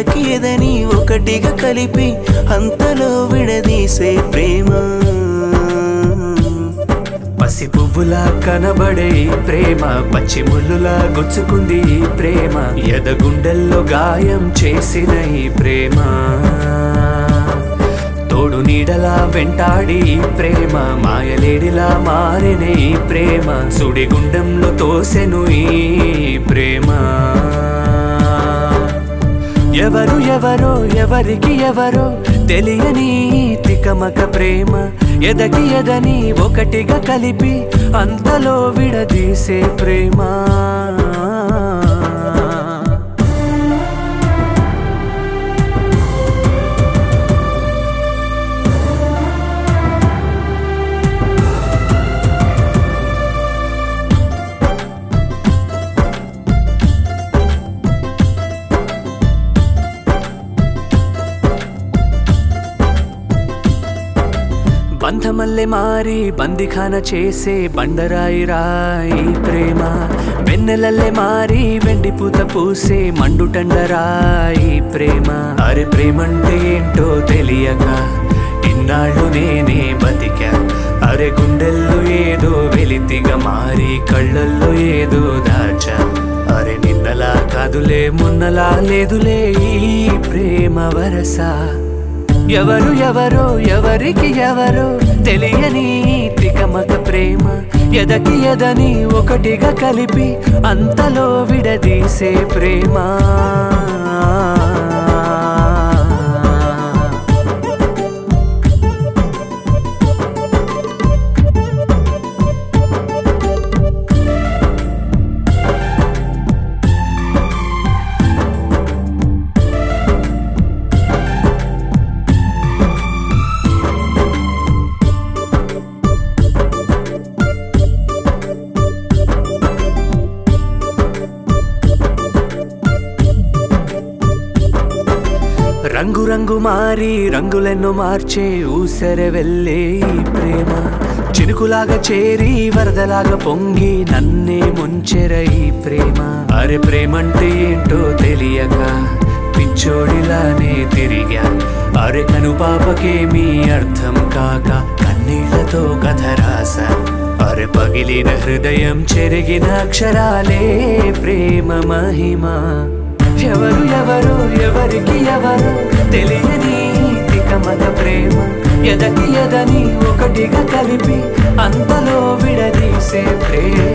ఎదకి ఎదని ఒకటిగా కలిపి అంతలో విడదీసే ప్రేమ పసి పువ్వులా కనబడే ఈ ప్రేమ పచ్చి ముల్లులా గుచ్చుకుంది ఈ ప్రేమ ఎదగుండెల్లో గాయం చేసిన ఈ ప్రేమ తోడు నీడలా వెంటాడి ఈ ప్రేమ మాయలేడిలా మారిన ఈ ప్రేమ సుడిగుండంలో తోసెను ఈ ప్రేమ ఎవరు ఎవరో ఎవరికి ఎవరో తెలియని తికమక ప్రేమ ఎదకి ఎదని ఒకటిగా కలిపి అంతలో విడదీసే ప్రేమ బంధమల్లె మారి బందిఖాన చేసే బండరాయి రాయి ప్రేమ వెన్నెలల్లె మారి వెండి పూత పూసే మండుటండరాయి ప్రేమ అరే ప్రేమంటే ఏంటో తెలియక ఇన్నాళ్ళు నేనే బతికా అరే గుండెల్లో ఏదో వెలితిగా మారి కళ్ళల్లో ఏదో దాచా అరే నిన్నలా కాదులే మొన్నలా లేదులే ఈ ప్రేమ వరస ఎవరు ఎవరో ఎవరికి ఎవరో తెలియని తికమక ప్రేమ ఎదకి ఎదని ఒకటిగా కలిపి అంతలో విడదీసే ప్రేమ రంగు రంగు మారి రంగులెన్నో మార్చే ఊసరె వెళ్ళే ఈ ప్రేమ చినుకులాగా చేరి వరదలాగా పొంగి నన్నే ముంచెర ఈ ప్రేమ అరే ప్రేమంటే ఏంటో తెలియక పిచ్చోడిలానే తిరిగా అరే కను పాపకేమీ అర్థం కాక కన్నీళ్లతో కథ రాసా అరే పగిలిన హృదయం చెరిగిన అక్షరాలే ప్రేమ మహిమ ఎవరు ఎవరు ఎవరికి ఎవరు తెలియని తికమక ప్రేమ ఎదకి ఎదని ఒకటిగా కలిపి అంతలో విడదీసే ప్రేమ